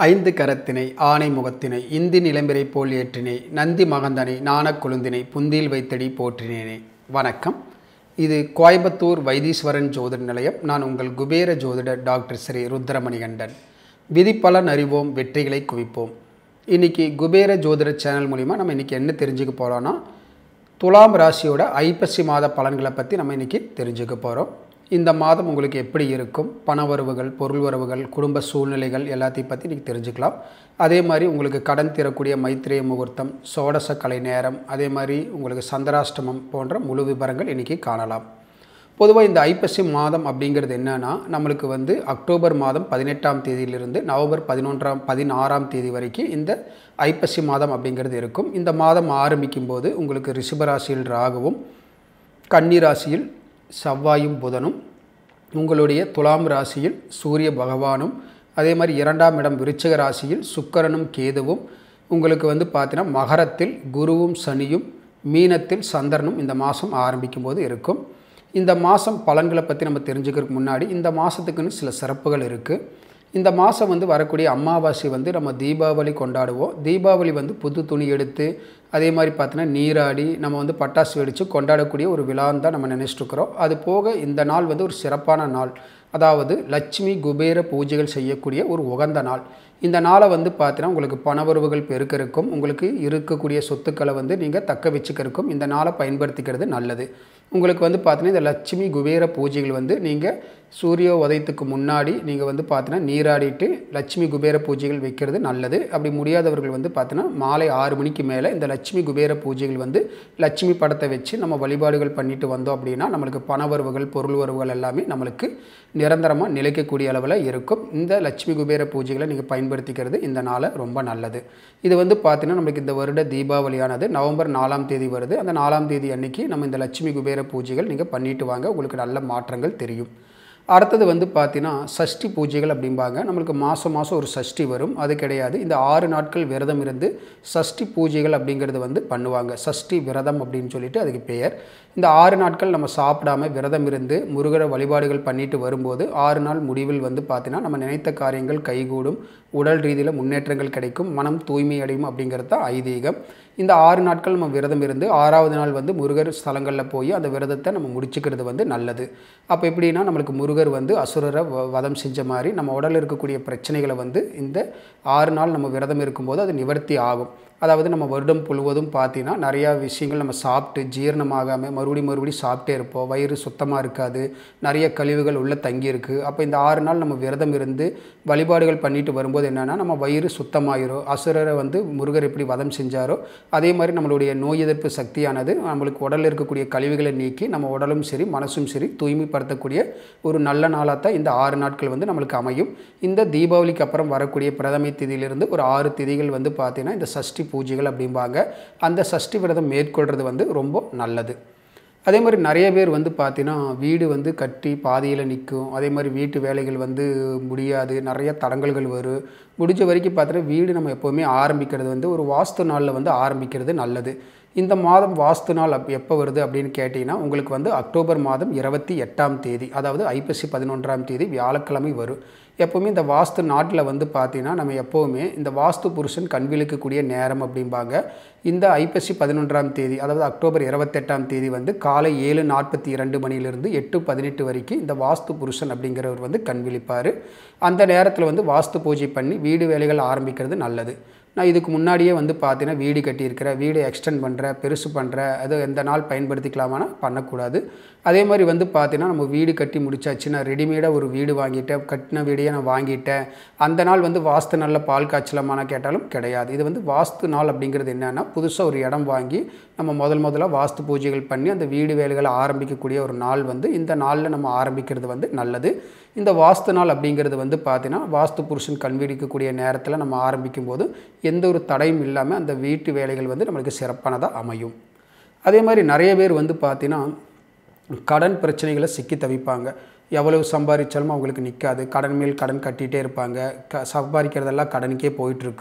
ஐந்து கரத்தினை ஆனை முகத்தினை இந்தி நிலம்பிரை போல் ஏற்றினை நந்தி மகந்தனை நாணக் கொழுந்தினை புந்தியில் வைத்தடி போற்றினேனே வணக்கம் இது கோயம்புத்தூர் வைத்தீஸ்வரன் ஜோதிட நிலையம் நான் உங்கள் குபேர ஜோதிடர் டாக்டர் ஸ்ரீ ருத்ரமணிகண்டன் விதிப்பலன் அறிவோம் வெற்றிகளை குவிப்போம் இன்னைக்கு குபேர ஜோதிட சேனல் மூலிமா நம்ம இன்றைக்கி என்ன தெரிஞ்சுக்க போகிறோன்னா துலாம் ராசியோட ஐப்பசி மாத பலன்களை பற்றி நம்ம இன்றைக்கி தெரிஞ்சுக்க போகிறோம் இந்த மாதம் உங்களுக்கு எப்படி இருக்கும் பண வரவுகள் பொருள் வரவுகள் குடும்ப சூழ்நிலைகள் எல்லாத்தையும் பற்றி இன்றைக்கி தெரிஞ்சுக்கலாம் அதே மாதிரி உங்களுக்கு கடன் தீரக்கூடிய மைத்திரிய முகூர்த்தம் சோடச கலை நேரம் அதே மாதிரி உங்களுக்கு சந்திராஷ்டமம் போன்ற முழு விவரங்கள் இன்றைக்கி காணலாம் பொதுவாக இந்த ஐப்பசி மாதம் அப்படிங்கிறது என்னன்னா நம்மளுக்கு வந்து அக்டோபர் மாதம் பதினெட்டாம் தேதியிலிருந்து நவம்பர் பதினொன்றாம் பதினாறாம் தேதி வரைக்கும் இந்த ஐப்பசி மாதம் அப்படிங்கிறது இருக்கும் இந்த மாதம் ஆரம்பிக்கும் போது உங்களுக்கு ரிஷபராசியில் ராகுவும் கன்னி ராசியில் செவ்வாயும் புதனும் உங்களுடைய துலாம் ராசியில் சூரிய பகவானும் அதே மாதிரி இரண்டாம் இடம் விருச்சிக ராசியில் சுக்கிரனும் கேதுவும் உங்களுக்கு வந்து பார்த்தீங்கன்னா மகரத்தில் குருவும் சனியும் மீனத்தில் சந்திரனும் இந்த மாதம் ஆரம்பிக்கும் போது இருக்கும் இந்த மாதம் பலன்களை பற்றி நம்ம தெரிஞ்சுக்கிறதுக்கு முன்னாடி இந்த மாதத்துக்குன்னு சில சிறப்புகள் இருக்குது இந்த மாதம் வந்து வரக்கூடிய அமாவாசை வந்து நம்ம தீபாவளி கொண்டாடுவோம் தீபாவளி வந்து புது துணி எடுத்து அதே மாதிரி பார்த்தீங்கன்னா நீராடி நம்ம வந்து பட்டாசு வெடித்து கொண்டாடக்கூடிய ஒரு விழான்னு தான் நம்ம நினச்சிட்ருக்குறோம் அது போக இந்த நாள் வந்து ஒரு சிறப்பான நாள் அதாவது லட்சுமி குபேர பூஜைகள் செய்யக்கூடிய ஒரு உகந்த நாள் இந்த நாளை வந்து பார்த்தீங்கன்னா உங்களுக்கு பணவரவுகள் பெருக்கிறதுக்கும் உங்களுக்கு இருக்கக்கூடிய சொத்துக்களை வந்து நீங்கள் தக்க வச்சுக்கிறதுக்கும் இந்த நாளை பயன்படுத்திக்கிறது நல்லது உங்களுக்கு வந்து பார்த்தீங்கன்னா இந்த லட்சுமி குபேர பூஜைகள் வந்து நீங்கள் சூரிய உதயத்துக்கு முன்னாடி நீங்கள் வந்து பார்த்தீங்கன்னா நீராடிட்டு லட்சுமி குபேர பூஜைகள் வைக்கிறது நல்லது அப்படி முடியாதவர்கள் வந்து பார்த்தீங்கன்னா மாலை ஆறு மணிக்கு மேலே இந்த லட்சுமி குபேர பூஜைகள் வந்து லட்சுமி படத்தை வச்சு நம்ம வழிபாடுகள் பண்ணிட்டு வந்தோம் அப்படின்னா நம்மளுக்கு பணவரவுகள் பொருள் வரவுகள் எல்லாமே நம்மளுக்கு நிரந்தரமாக நிலைக்கக்கூடிய அளவில் இருக்கும் இந்த லட்சுமி குபேர பூஜைகளை நீங்கள் பயன்படுத்திக்கிறது இந்த நாளை ரொம்ப நல்லது இது வந்து பார்த்தீங்கன்னா நம்மளுக்கு இந்த வருட தீபாவளியானது நவம்பர் நாலாம் தேதி வருது அந்த நாலாம் தேதி அன்னைக்கு நம்ம இந்த லட்சுமி குபேர பூஜைகள் நீங்கள் பண்ணிட்டு வாங்க உங்களுக்கு நல்ல மாற்றங்கள் தெரியும் அடுத்தது வந்து பார்த்தீங்கன்னா சஷ்டி பூஜைகள் அப்படிம்பாங்க நம்மளுக்கு மாதம் மாதம் ஒரு சஷ்டி வரும் அது கிடையாது இந்த ஆறு நாட்கள் விரதம் இருந்து சஷ்டி பூஜைகள் அப்படிங்கிறது வந்து பண்ணுவாங்க சஷ்டி விரதம் அப்படின்னு சொல்லிட்டு அதுக்கு பெயர் இந்த ஆறு நாட்கள் நம்ம சாப்பிடாம விரதம் இருந்து முருகரை வழிபாடுகள் பண்ணிட்டு வரும்போது ஆறு நாள் முடிவில் வந்து பார்த்தீங்கன்னா நம்ம நினைத்த காரியங்கள் கைகூடும் உடல் ரீதியில் முன்னேற்றங்கள் கிடைக்கும் மனம் தூய்மை அடையும் அப்படிங்கிறது தான் ஐதீகம் இந்த ஆறு நாட்கள் நம்ம விரதம் இருந்து ஆறாவது நாள் வந்து முருகர் ஸ்தலங்களில் போய் அந்த விரதத்தை நம்ம முடிச்சுக்கிறது வந்து நல்லது அப்போ எப்படின்னா நம்மளுக்கு முருகர் வந்து அசுரரை வ- வதம் செஞ்ச மாதிரி நம்ம உடலில் இருக்கக்கூடிய பிரச்சனைகளை வந்து இந்த ஆறு நாள் நம்ம விரதம் இருக்கும்போது அது நிவர்த்தி ஆகும் அதாவது நம்ம வருடம் முழுவதும் பார்த்தீங்கன்னா நிறையா விஷயங்கள் நம்ம சாப்பிட்டு ஜீரணமாகாமல் மறுபடியும் மறுபடியும் சாப்பிட்டே இருப்போம் வயிறு சுத்தமாக இருக்காது நிறைய கழிவுகள் உள்ளே தங்கியிருக்கு அப்போ இந்த ஆறு நாள் நம்ம விரதம் இருந்து வழிபாடுகள் பண்ணிட்டு வரும்போது என்னென்னா நம்ம வயிறு சுத்தமாயிரும் அசுரரை வந்து முருகர் எப்படி வதம் செஞ்சாரோ அதே மாதிரி நம்மளுடைய நோய் எதிர்ப்பு சக்தியானது நம்மளுக்கு உடலில் இருக்கக்கூடிய கழிவுகளை நீக்கி நம்ம உடலும் சரி மனசும் சரி தூய்மைப்படுத்தக்கூடிய ஒரு நல்ல நாளாக தான் இந்த ஆறு நாட்கள் வந்து நம்மளுக்கு அமையும் இந்த தீபாவளிக்கு அப்புறம் வரக்கூடிய பிரதமை திதியிலிருந்து ஒரு ஆறு திதிகள் வந்து பார்த்தீங்கன்னா இந்த சஷ்டி பூஜைகள் அப்படிம்பாங்க அந்த சஷ்டி விரதம் மேற்கொள்கிறது வந்து ரொம்ப நல்லது அதே மாதிரி நிறைய பேர் வந்து பார்த்தீங்கன்னா வீடு வந்து கட்டி பாதியில் நிற்கும் அதே மாதிரி வீட்டு வேலைகள் வந்து முடியாது நிறைய தடங்கல்கள் வரும் முடிஞ்ச வரைக்கும் பார்த்தீங்கன்னா வீடு நம்ம எப்போவுமே ஆரம்பிக்கிறது வந்து ஒரு வாஸ்து நாளில் வந்து ஆரம்பிக்கிறது நல்லது இந்த மாதம் வாஸ்து நாள் அப் எப்போ வருது அப்படின்னு கேட்டிங்கன்னா உங்களுக்கு வந்து அக்டோபர் மாதம் இருபத்தி எட்டாம் தேதி அதாவது ஐப்பசி பதினொன்றாம் தேதி வியாழக்கிழமை வரும் எப்போவுமே இந்த வாஸ்து நாட்டில் வந்து பார்த்தீங்கன்னா நம்ம எப்போவுமே இந்த வாஸ்து புருஷன் கண்விழிக்கக்கூடிய நேரம் அப்படிம்பாங்க இந்த ஐப்பசி பதினொன்றாம் தேதி அதாவது அக்டோபர் இருபத்தெட்டாம் தேதி வந்து காலை ஏழு நாற்பத்தி இரண்டு மணியிலிருந்து எட்டு பதினெட்டு வரைக்கும் இந்த வாஸ்து புருஷன் அப்படிங்கிறவர் வந்து கண்விழிப்பார் அந்த நேரத்தில் வந்து வாஸ்து பூஜை பண்ணி வீடு வேலைகள் ஆரம்பிக்கிறது நல்லது நான் இதுக்கு முன்னாடியே வந்து பார்த்தீங்கன்னா வீடு கட்டியிருக்கிறேன் வீடு எக்ஸ்டெண்ட் பண்ணுறேன் பெருசு பண்ணுறேன் அது எந்த நாள் பயன்படுத்திக்கலாமானா பண்ணக்கூடாது அதே மாதிரி வந்து பார்த்தீங்கன்னா நம்ம வீடு கட்டி முடிச்சாச்சு நான் ரெடிமேடாக ஒரு வீடு வாங்கிட்டேன் கட்டின வீடையே நான் வாங்கிட்டேன் அந்த நாள் வந்து வாஸ்து நாளில் பால் காய்ச்சலாமான்னு கேட்டாலும் கிடையாது இது வந்து வாஸ்து நாள் அப்படிங்கிறது என்னென்னா புதுசாக ஒரு இடம் வாங்கி நம்ம முதல் முதல்ல வாஸ்து பூஜைகள் பண்ணி அந்த வீடு வேலைகளை ஆரம்பிக்கக்கூடிய ஒரு நாள் வந்து இந்த நாளில் நம்ம ஆரம்பிக்கிறது வந்து நல்லது இந்த வாஸ்து நாள் அப்படிங்கிறது வந்து பார்த்தீங்கன்னா வாஸ்து புருஷன் கண்விடிக்கக்கூடிய நேரத்தில் நம்ம ஆரம்பிக்கும் போது எந்த ஒரு தடையும் இல்லாமல் அந்த வீட்டு வேலைகள் வந்து நம்மளுக்கு சிறப்பானதாக அமையும் அதே மாதிரி நிறைய பேர் வந்து பார்த்தீங்கன்னா கடன் பிரச்சனைகளை சிக்கி தவிப்பாங்க எவ்வளவு சம்பாதிச்சாலும் அவங்களுக்கு நிற்காது கடன் மேல் கடன் கட்டிகிட்டே இருப்பாங்க க சம்பாதிக்கிறதெல்லாம் கடனுக்கே போயிட்டுருக்கு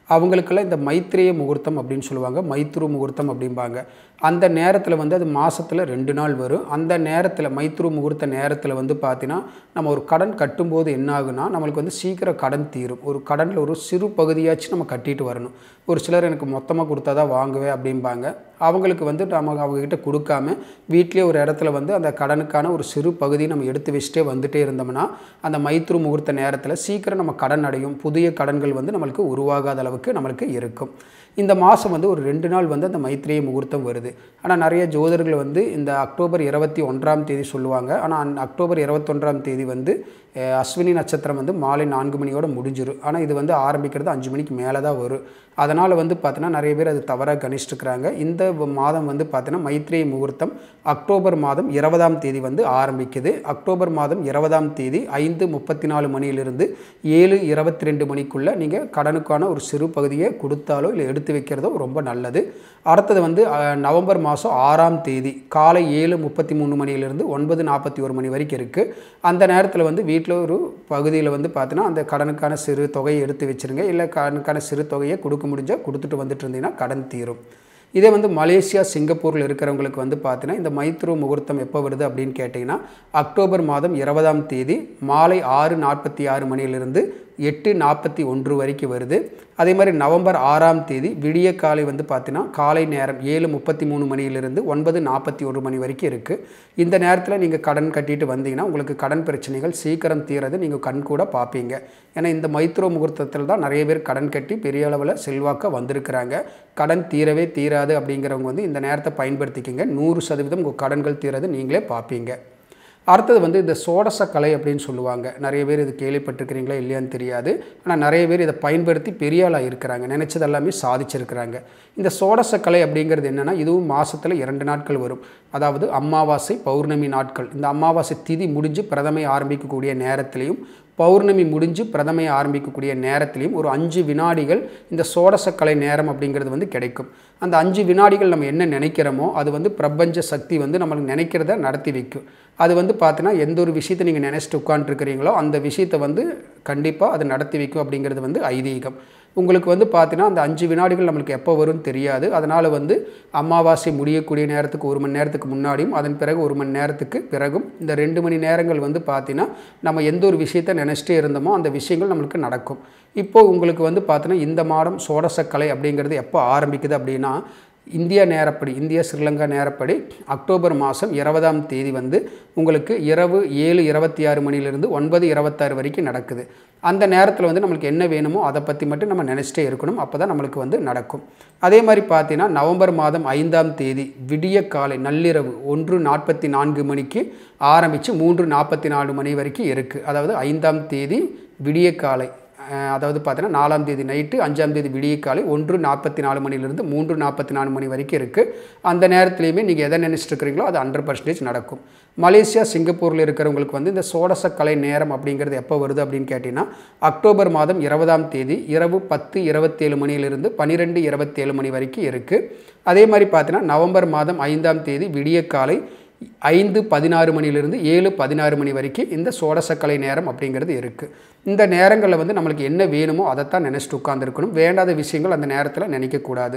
அவங்களுக்கெல்லாம் இந்த மைத்ரேய முகூர்த்தம் அப்படின்னு சொல்லுவாங்க மைத்ரு முகூர்த்தம் அப்படிம்பாங்க அந்த நேரத்தில் வந்து அது மாதத்தில் ரெண்டு நாள் வரும் அந்த நேரத்தில் மைத்ரு முகூர்த்த நேரத்தில் வந்து பார்த்தீங்கன்னா நம்ம ஒரு கடன் கட்டும்போது என்ன ஆகுனா நம்மளுக்கு வந்து சீக்கிரம் கடன் தீரும் ஒரு கடனில் ஒரு சிறு பகுதியாச்சும் நம்ம கட்டிட்டு வரணும் ஒரு சிலர் எனக்கு மொத்தமாக கொடுத்தா தான் வாங்குவேன் அப்படிம்பாங்க அவங்களுக்கு வந்து நம்ம அவங்கக்கிட்ட கொடுக்காம வீட்லேயே ஒரு இடத்துல வந்து அந்த கடனுக்கான ஒரு சிறு பகுதியை நம்ம எடுத்து வச்சுட்டே வந்துட்டே இருந்தோம்னா அந்த மைத்ரு முகூர்த்த நேரத்தில் சீக்கிரம் நம்ம கடன் அடையும் புதிய கடன்கள் வந்து நம்மளுக்கு உருவாகாத அளவுக்கு நம்மளுக்கு இருக்கும் இந்த மாதம் வந்து ஒரு ரெண்டு நாள் வந்து அந்த மைத்ரேய முகூர்த்தம் வருது ஆனால் நிறைய ஜோதர்கள் வந்து இந்த அக்டோபர் இருபத்தி ஒன்றாம் தேதி சொல்லுவாங்க ஆனால் அந்த அக்டோபர் இருபத்தொன்றாம் தேதி வந்து அஹ், அஸ்வினி நட்சத்திரம் வந்து மாலை நான்கு மணியோட முடிஞ்சிடும் ஆனால் இது வந்து ஆரம்பிக்கிறது அஞ்சு மணிக்கு மேலே தான் வரும் அதனால் வந்து பார்த்தீங்கன்னா நிறைய பேர் அது தவறாக கணிச்சிட்ருக்கிறாங்க இந்த மாதம் வந்து பார்த்தீங்கன்னா மைத்ரேய முகூர்த்தம் அக்டோபர் மாதம் இருபதாம் தேதி வந்து ஆரம்பிக்குது அக்டோபர் மாதம் இருபதாம் தேதி ஐந்து முப்பத்தி நாலு மணியிலிருந்து ஏழு இருபத்தி ரெண்டு மணிக்குள்ளே நீங்கள் கடனுக்கான ஒரு சிறு பகுதியை கொடுத்தாலோ இல்லை எடுத்து வைக்கிறதோ ரொம்ப நல்லது அடுத்தது வந்து அஹ், நவம்பர் மாதம் ஆறாம் தேதி காலை ஏழு முப்பத்தி மூணு மணியிலிருந்து ஒன்பது நாற்பத்தி ஒரு மணி வரைக்கும் இருக்குது அந்த நேரத்தில் வந்து வீட்டில் ஒரு பகுதியில் வந்து பார்த்தீங்கன்னா அந்த கடனுக்கான சிறு தொகையை எடுத்து வச்சுருங்க இல்லை கடனுக்கான சிறு தொகையை கொடுக்க முடிஞ்சால் கொடுத்துட்டு வந்துட்டு இருந்தீங்கன்னா கடன் தீரும் இதே வந்து மலேசியா சிங்கப்பூரில் இருக்கிறவங்களுக்கு வந்து பார்த்தீங்கன்னா இந்த மைத்ரு முகூர்த்தம் எப்போ வருது அப்படின்னு கேட்டிங்கன்னா அக்டோபர் மாதம் இருபதாம் தேதி மாலை ஆறு நாற்பத்தி ஆறு மணியிலிருந்து எட்டு நாற்பத்தி ஒன்று வரைக்கும் வருது அதே மாதிரி நவம்பர் ஆறாம் தேதி விடிய காலை வந்து பார்த்தீங்கன்னா காலை நேரம் ஏழு முப்பத்தி மூணு மணியிலிருந்து ஒன்பது நாற்பத்தி ஒரு மணி வரைக்கும் இருக்குது இந்த நேரத்தில் நீங்கள் கடன் கட்டிட்டு வந்தீங்கன்னா உங்களுக்கு கடன் பிரச்சனைகள் சீக்கிரம் தீரது நீங்கள் கண் கூட பார்ப்பீங்க ஏன்னா இந்த மைத்ரோ முகூர்த்தத்தில் தான் நிறைய பேர் கடன் கட்டி பெரிய அளவில் செல்வாக்க வந்திருக்கிறாங்க கடன் தீரவே தீராது அப்படிங்கிறவங்க வந்து இந்த நேரத்தை பயன்படுத்திக்கங்க நூறு சதவீதம் உங்கள் கடன்கள் தீரது நீங்களே பார்ப்பீங்க அடுத்தது வந்து இந்த சோடச கலை அப்படின்னு சொல்லுவாங்க நிறைய பேர் இது கேள்விப்பட்டிருக்கிறீங்களா இல்லையான்னு தெரியாது ஆனால் நிறைய பேர் இதை பயன்படுத்தி பெரிய ஆளாக இருக்கிறாங்க நினச்சது எல்லாமே சாதிச்சிருக்கிறாங்க இந்த சோடச கலை அப்படிங்கிறது என்னென்னா இதுவும் மாதத்தில் இரண்டு நாட்கள் வரும் அதாவது அமாவாசை பௌர்ணமி நாட்கள் இந்த அமாவாசை திதி முடிஞ்சு பிரதமை ஆரம்பிக்கக்கூடிய நேரத்திலையும் பௌர்ணமி முடிஞ்சு பிரதமை ஆரம்பிக்கக்கூடிய நேரத்திலையும் ஒரு அஞ்சு வினாடிகள் இந்த சோடசக்கலை நேரம் அப்படிங்கிறது வந்து கிடைக்கும் அந்த அஞ்சு வினாடிகள் நம்ம என்ன நினைக்கிறோமோ அது வந்து பிரபஞ்ச சக்தி வந்து நம்மளுக்கு நினைக்கிறத நடத்தி வைக்கும் அது வந்து பார்த்தீங்கன்னா எந்த ஒரு விஷயத்தை நீங்கள் நினச்சிட்டு உட்காந்துருக்கிறீங்களோ அந்த விஷயத்தை வந்து கண்டிப்பாக அது நடத்தி வைக்கும் அப்படிங்கிறது வந்து ஐதீகம் உங்களுக்கு வந்து பார்த்தீங்கன்னா அந்த அஞ்சு வினாடிகள் நம்மளுக்கு எப்போ வரும்னு தெரியாது அதனால் வந்து அமாவாசை முடியக்கூடிய நேரத்துக்கு ஒரு மணி நேரத்துக்கு முன்னாடியும் அதன் பிறகு ஒரு மணி நேரத்துக்கு பிறகும் இந்த ரெண்டு மணி நேரங்கள் வந்து பார்த்தீங்கன்னா நம்ம எந்த ஒரு விஷயத்தை நினச்சிட்டே இருந்தோமோ அந்த விஷயங்கள் நம்மளுக்கு நடக்கும் இப்போது உங்களுக்கு வந்து பார்த்தீங்கன்னா இந்த மாதம் சோடசக்கலை அப்படிங்கிறது எப்போ ஆரம்பிக்குது அப்படின்னா இந்தியா நேரப்படி இந்தியா ஸ்ரீலங்கா நேரப்படி அக்டோபர் மாதம் இருபதாம் தேதி வந்து உங்களுக்கு இரவு ஏழு இருபத்தி ஆறு மணிலிருந்து ஒன்பது இருபத்தாறு வரைக்கும் நடக்குது அந்த நேரத்தில் வந்து நம்மளுக்கு என்ன வேணுமோ அதை பற்றி மட்டும் நம்ம நினச்சிட்டே இருக்கணும் அப்போ தான் நம்மளுக்கு வந்து நடக்கும் அதே மாதிரி பார்த்தீங்கன்னா நவம்பர் மாதம் ஐந்தாம் தேதி விடிய காலை நள்ளிரவு ஒன்று நாற்பத்தி நான்கு மணிக்கு ஆரம்பித்து மூன்று நாற்பத்தி நாலு மணி வரைக்கும் இருக்குது அதாவது ஐந்தாம் தேதி விடிய காலை அஹ் அதாவது பார்த்தீங்கன்னா நாலாம் தேதி நைட்டு அஞ்சாம் தேதி விடிய காலை ஒன்று நாற்பத்தி நாலு மணிலிருந்து மூன்று நாற்பத்தி நாலு மணி வரைக்கும் இருக்குது அந்த நேரத்துலையுமே நீங்கள் எதை நினச்சிட்டு இருக்கிறீங்களோ அது ஹண்ட்ரட் பர்சன்டேஜ் நடக்கும் மலேசியா சிங்கப்பூரில் இருக்கிறவங்களுக்கு வந்து இந்த சோடச கலை நேரம் அப்படிங்கிறது எப்போ வருது அப்படின்னு கேட்டிங்கன்னா அக்டோபர் மாதம் இருபதாம் தேதி இரவு பத்து இருபத்தேழு மணியிலிருந்து பன்னிரெண்டு இருபத்தேழு மணி வரைக்கும் இருக்குது அதே மாதிரி பார்த்தீங்கன்னா நவம்பர் மாதம் ஐந்தாம் தேதி விடிய காலை ஐந்து பதினாறு மணியிலிருந்து ஏழு பதினாறு மணி வரைக்கும் இந்த சோடசக்கலை நேரம் அப்படிங்கிறது இருக்குது இந்த நேரங்களில் வந்து நம்மளுக்கு என்ன வேணுமோ அதைத்தான் நினச்சிட்டு உட்காந்துருக்கணும் வேண்டாத விஷயங்கள் அந்த நேரத்தில் நினைக்கக்கூடாது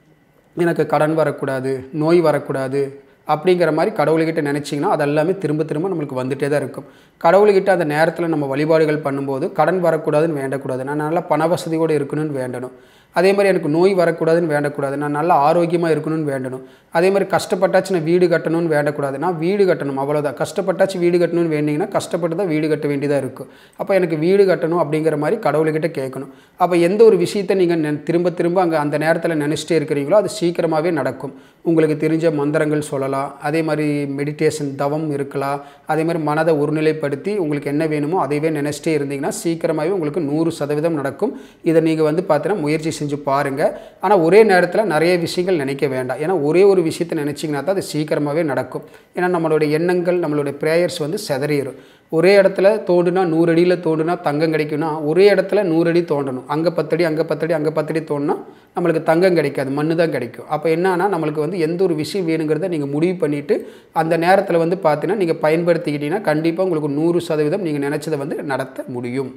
எனக்கு கடன் வரக்கூடாது நோய் வரக்கூடாது அப்படிங்கிற மாதிரி கடவுள்கிட்ட நினச்சிங்கன்னா அது எல்லாமே திரும்ப திரும்ப நம்மளுக்கு வந்துட்டே தான் இருக்கும் கடவுள்கிட்ட அந்த நேரத்தில் நம்ம வழிபாடுகள் பண்ணும்போது கடன் வரக்கூடாதுன்னு வேண்டக்கூடாது நான் நல்லா பண வசதியோடு இருக்கணும்னு வேண்டணும் அதே மாதிரி எனக்கு நோய் வரக்கூடாதுன்னு வேண்டக்கூடாது நான் நல்லா ஆரோக்கியமாக இருக்கணும்னு வேண்டணும் அதே மாதிரி கஷ்டப்பட்டாச்சு நான் வீடு கட்டணும்னு வேண்டக்கூடாது நான் வீடு கட்டணும் அவ்வளோதான் கஷ்டப்பட்டாச்சு வீடு கட்டணும்னு வேண்டிங்கன்னா கஷ்டப்பட்டு தான் வீடு கட்ட வேண்டியதாக இருக்கும் அப்போ எனக்கு வீடு கட்டணும் அப்படிங்கிற மாதிரி கடவுள்கிட்ட கேட்கணும் அப்போ எந்த ஒரு விஷயத்தை நீங்கள் திரும்ப திரும்ப அங்கே அந்த நேரத்தில் நினச்சிட்டே இருக்கிறீங்களோ அது சீக்கிரமாகவே நடக்கும் உங்களுக்கு தெரிஞ்ச மந்திரங்கள் சொல்லலாம் அதே மாதிரி மெடிடேஷன் தவம் இருக்கலாம் அதே மாதிரி மனதை ஒருநிலைப்படுத்தி உங்களுக்கு என்ன வேணுமோ அதைவே நினச்சிட்டே இருந்தீங்கன்னா சீக்கிரமாகவே உங்களுக்கு நூறு சதவீதம் நடக்கும் இதை நீங்கள் வந்து பார்த்தீங்கன்னா முயற்சி செஞ்சு பாருங்கள் ஆனால் ஒரே நேரத்தில் நிறைய விஷயங்கள் நினைக்க வேண்டாம் ஏன்னா ஒரே ஒரு விஷயத்தை நினச்சிங்கன்னா தான் அது சீக்கிரமாகவே நடக்கும் ஏன்னா நம்மளுடைய எண்ணங்கள் நம்மளுடைய ப்ரேயர்ஸ் வந்து செதறிடும் ஒரே இடத்துல தோண்டுனா நூறு அடியில் தோண்டுனா தங்கம் கிடைக்கும்னா ஒரே இடத்துல நூறு அடி தோண்டணும் அங்கே பத்தடி அங்கே பத்தடி அங்கே பத்தடி தோண்டினா நம்மளுக்கு தங்கம் கிடைக்காது மண்ணு தான் கிடைக்கும் அப்போ என்னன்னா நம்மளுக்கு வந்து எந்த ஒரு விஷயம் வேணுங்கிறத நீங்கள் முடிவு பண்ணிவிட்டு அந்த நேரத்தில் வந்து பார்த்தீங்கன்னா நீங்கள் பயன்படுத்திக்கிட்டீங்கன்னா கண்டிப்பாக உங்களுக்கு நூறு சதவீதம் நீங்கள் நினச்சதை வந்து நடத்த முடியும்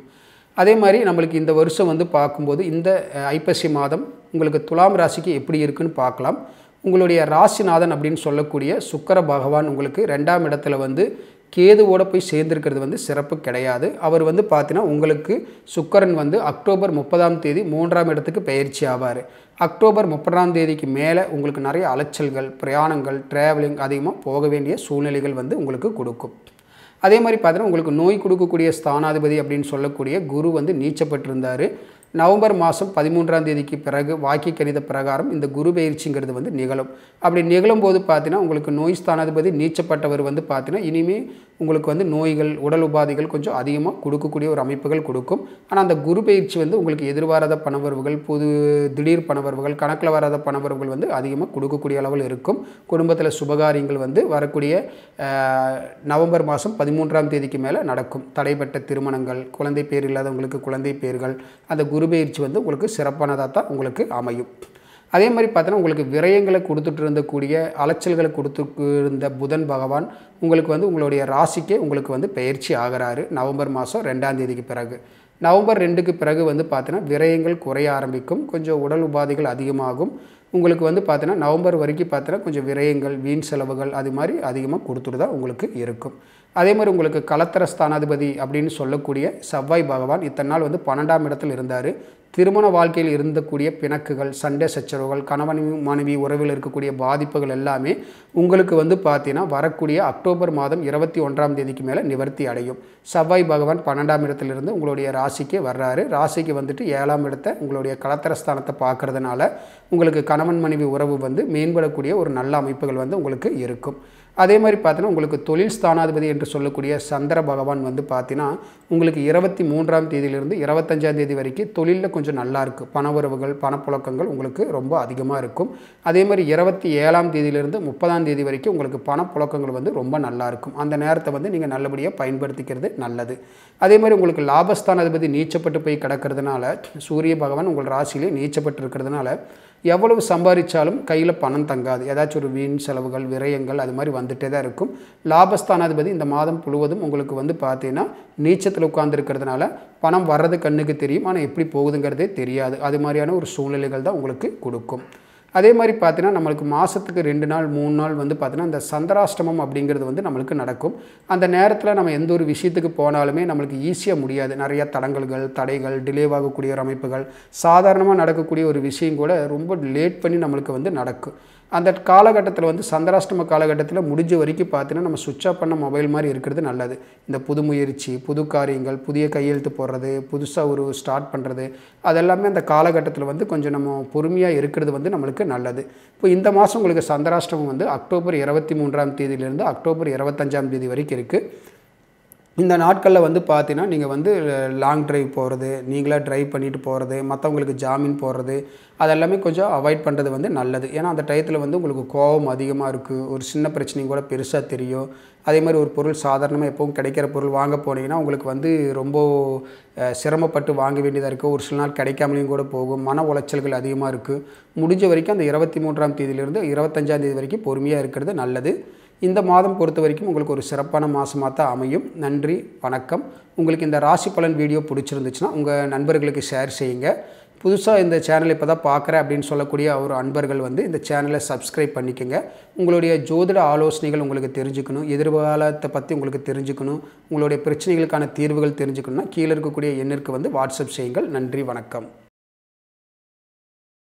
அதே மாதிரி நம்மளுக்கு இந்த வருஷம் வந்து பார்க்கும்போது இந்த அஹ், ஐப்பசி மாதம் உங்களுக்கு துலாம் ராசிக்கு எப்படி இருக்குன்னு பார்க்கலாம் உங்களுடைய ராசிநாதன் அப்படின்னு சொல்லக்கூடிய சுக்கிர பகவான் உங்களுக்கு ரெண்டாம் இடத்துல வந்து கேதுவோட போய் சேர்ந்திருக்கிறது வந்து சிறப்பு கிடையாது அவர் வந்து பார்த்தீங்கன்னா உங்களுக்கு சுக்கிரன் வந்து அக்டோபர் முப்பதாம் தேதி மூன்றாம் இடத்துக்கு பயிற்சி ஆவார் அக்டோபர் முப்பதாம் தேதிக்கு மேலே உங்களுக்கு நிறைய அலைச்சல்கள் பிரயாணங்கள் ட்ராவலிங் அதிகமாக போக வேண்டிய சூழ்நிலைகள் வந்து உங்களுக்கு கொடுக்கும் அதே மாதிரி பார்த்தீங்கன்னா உங்களுக்கு நோய் கொடுக்கக்கூடிய ஸ்தானாதிபதி அப்படின்னு சொல்லக்கூடிய குரு வந்து நீச்சப்பட்டிருந்தார் நவம்பர் மாதம் பதிமூன்றாம் தேதிக்கு பிறகு வாக்கிய கணித பிரகாரம் இந்த குரு பயிற்சிங்கிறது வந்து நிகழும் அப்படி நிகழும் போது பார்த்தீங்கன்னா உங்களுக்கு நோய் ஸ்தானாதிபதி நீச்சப்பட்டவர் வந்து பார்த்தீங்கன்னா இனிமேல் உங்களுக்கு வந்து நோய்கள் உடல் உபாதைகள் கொஞ்சம் அதிகமாக கொடுக்கக்கூடிய ஒரு அமைப்புகள் கொடுக்கும் ஆனால் அந்த குரு பயிற்சி வந்து உங்களுக்கு எதிர்பாராத பணவரவுகள் புது திடீர் பணவரவுகள் கணக்கில் வராத பணவரவுகள் வந்து அதிகமாக கொடுக்கக்கூடிய அளவில் இருக்கும் குடும்பத்தில் சுபகாரியங்கள் வந்து வரக்கூடிய அஹ், நவம்பர் மாதம் பதிமூன்றாம் தேதிக்கு மேலே நடக்கும் தடைப்பட்ட திருமணங்கள் குழந்தை பேர் இல்லாதவங்களுக்கு குழந்தை பேர்கள் அந்த குரு பயிற்சி வந்து உங்களுக்கு சிறப்பானதாக தான் உங்களுக்கு அமையும் அதே மாதிரி பார்த்தோன்னா உங்களுக்கு விரயங்களை கொடுத்துட்டு இருந்தக்கூடிய அலைச்சல்களை கொடுத்துட்டு இருந்த புதன் பகவான் உங்களுக்கு வந்து உங்களுடைய ராசிக்கே உங்களுக்கு வந்து பயிற்சி ஆகிறாரு நவம்பர் மாதம் ரெண்டாம் தேதிக்கு பிறகு நவம்பர் ரெண்டுக்கு பிறகு வந்து பார்த்தீங்கன்னா விரயங்கள் குறைய ஆரம்பிக்கும் கொஞ்சம் உடல் உபாதைகள் அதிகமாகும் உங்களுக்கு வந்து பார்த்தீங்கன்னா நவம்பர் வரைக்கும் பார்த்தீங்கன்னா கொஞ்சம் விரயங்கள் வீண் செலவுகள் அது மாதிரி அதிகமாக கொடுத்துட்டு தான் உங்களுக்கு இருக்கும் அதே மாதிரி உங்களுக்கு கலத்தர ஸ்தானாதிபதி அப்படின்னு சொல்லக்கூடிய செவ்வாய் பகவான் இத்தனை நாள் வந்து பன்னெண்டாம் இடத்தில் இருந்தார் திருமண வாழ்க்கையில் இருந்தக்கூடிய பிணக்குகள் சண்டை சச்சரவுகள் கணவன் மனைவி உறவில் இருக்கக்கூடிய பாதிப்புகள் எல்லாமே உங்களுக்கு வந்து பார்த்தீங்கன்னா வரக்கூடிய அக்டோபர் மாதம் இருபத்தி ஒன்றாம் தேதிக்கு மேலே நிவர்த்தி அடையும் செவ்வாய் பகவான் பன்னெண்டாம் இடத்திலிருந்து உங்களுடைய ராசிக்கு வர்றாரு ராசிக்கு வந்துட்டு ஏழாம் இடத்தை உங்களுடைய கலத்தரஸ்தானத்தை பார்க்கறதுனால உங்களுக்கு கணவன் மனைவி உறவு வந்து மேம்படக்கூடிய ஒரு நல்ல அமைப்புகள் வந்து உங்களுக்கு இருக்கும் அதே மாதிரி பார்த்தீங்கன்னா உங்களுக்கு தொழில் ஸ்தானாதிபதி என்று சொல்லக்கூடிய சந்திர பகவான் வந்து பார்த்தீங்கன்னா உங்களுக்கு இருபத்தி மூன்றாம் தேதியிலிருந்து இருபத்தஞ்சாம் தேதி வரைக்கும் தொழிலில் கொஞ்சம் நல்லா இருக்குது பணவரவுகள் பணப்புழக்கங்கள் உங்களுக்கு ரொம்ப அதிகமாக இருக்கும் அதே மாதிரி இருபத்தி ஏழாம் தேதியிலிருந்து முப்பதாம் தேதி வரைக்கும் உங்களுக்கு பணப்புழக்கங்கள் வந்து ரொம்ப நல்லா இருக்கும் அந்த நேரத்தை வந்து நீங்கள் நல்லபடியாக பயன்படுத்திக்கிறது நல்லது அதே மாதிரி உங்களுக்கு லாபஸ்தானாதிபதி நீச்சப்பட்டு போய் கிடக்கிறதுனால சூரிய பகவான் உங்கள் ராசியிலே நீச்சப்பட்டு இருக்கிறதுனால எவ்வளவு சம்பாதிச்சாலும் கையில் பணம் தங்காது ஏதாச்சும் ஒரு வீண் செலவுகள் விரயங்கள் அது மாதிரி வந்துட்டே தான் இருக்கும் லாபஸ்தானாதிபதி இந்த மாதம் முழுவதும் உங்களுக்கு வந்து பார்த்தீங்கன்னா நீச்சத்தில் உட்கார்ந்துருக்கிறதுனால பணம் வர்றது கண்ணுக்கு தெரியும் ஆனால் எப்படி போகுதுங்கிறதே தெரியாது அது மாதிரியான ஒரு சூழ்நிலைகள் தான் உங்களுக்கு கொடுக்கும் அதே மாதிரி பார்த்தீங்கன்னா நம்மளுக்கு மாதத்துக்கு ரெண்டு நாள் மூணு நாள் வந்து பார்த்தீங்கன்னா இந்த சந்திராஷ்டமம் அப்படிங்கிறது வந்து நம்மளுக்கு நடக்கும் அந்த நேரத்தில் நம்ம எந்த ஒரு விஷயத்துக்கு போனாலுமே நம்மளுக்கு ஈஸியாக முடியாது நிறைய தடங்கல்கள் தடைகள் டிலே ஆகக்கூடிய ஒரு அமைப்புகள் சாதாரணமாக நடக்கக்கூடிய ஒரு விஷயம் கூட ரொம்ப லேட் பண்ணி நம்மளுக்கு வந்து நடக்கும் அந்த காலகட்டத்தில் வந்து சந்திராஷ்டம காலகட்டத்தில் முடிஞ்ச வரைக்கும் பார்த்தீங்கன்னா நம்ம சுவிட்ச் ஆஃப் பண்ண மொபைல் மாதிரி இருக்கிறது நல்லது இந்த புது முயற்சி புது காரியங்கள் புதிய கையெழுத்து போடுறது புதுசாக ஒரு ஸ்டார்ட் பண்ணுறது அதெல்லாமே அந்த காலகட்டத்தில் வந்து கொஞ்சம் நம்ம பொறுமையாக இருக்கிறது வந்து நம்மளுக்கு நல்லது இப்போ இந்த மாதம் உங்களுக்கு சந்திராஷ்டமம் வந்து அக்டோபர் இருபத்தி மூன்றாம் தேதியிலிருந்து அக்டோபர் இருபத்தஞ்சாம் தேதி வரைக்கும் இருக்குது இந்த நாட்களில் வந்து பார்த்தீங்கன்னா நீங்கள் வந்து லாங் டிரைவ் போகிறது நீங்களாக டிரைவ் பண்ணிட்டு போகிறது மற்றவங்களுக்கு ஜாமீன் போடுறது அதெல்லாமே கொஞ்சம் அவாய்ட் பண்ணுறது வந்து நல்லது ஏன்னா அந்த டயத்தில் வந்து உங்களுக்கு கோபம் அதிகமாக இருக்குது ஒரு சின்ன பிரச்சனையும் கூட பெருசாக தெரியும் அதே மாதிரி ஒரு பொருள் சாதாரணமாக எப்பவும் கிடைக்கிற பொருள் வாங்க போனீங்கன்னா உங்களுக்கு வந்து ரொம்ப அஹ், சிரமப்பட்டு வாங்க வேண்டியதாக இருக்குது ஒரு சில நாள் கிடைக்காமலையும் கூட போகும் மன உளைச்சல்கள் அதிகமாக இருக்குது முடிஞ்ச வரைக்கும் அந்த இருபத்தி மூன்றாம் தேதியிலிருந்து இருபத்தஞ்சாம் தேதி வரைக்கும் பொறுமையாக இருக்கிறது நல்லது இந்த மாதம் பொறுத்த வரைக்கும் உங்களுக்கு ஒரு சிறப்பான மாதமாக தான் அமையும் நன்றி வணக்கம் உங்களுக்கு இந்த ராசி பலன் வீடியோ பிடிச்சிருந்துச்சுன்னா உங்கள் நண்பர்களுக்கு ஷேர் செய்யுங்க புதுசாக இந்த சேனல் இப்போ தான் பார்க்குறேன் அப்படின்னு சொல்லக்கூடிய ஒரு அன்பர்கள் வந்து இந்த சேனலை சப்ஸ்கிரைப் பண்ணிக்கோங்க உங்களுடைய ஜோதிட ஆலோசனைகள் உங்களுக்கு தெரிஞ்சுக்கணும் எதிர்காலத்தை பற்றி உங்களுக்கு தெரிஞ்சுக்கணும் உங்களுடைய பிரச்சனைகளுக்கான தீர்வுகள் தெரிஞ்சுக்கணும்னா கீழே இருக்கக்கூடிய எண்ணிற்கு வந்து வாட்ஸ்அப் செய்யுங்கள் நன்றி வணக்கம்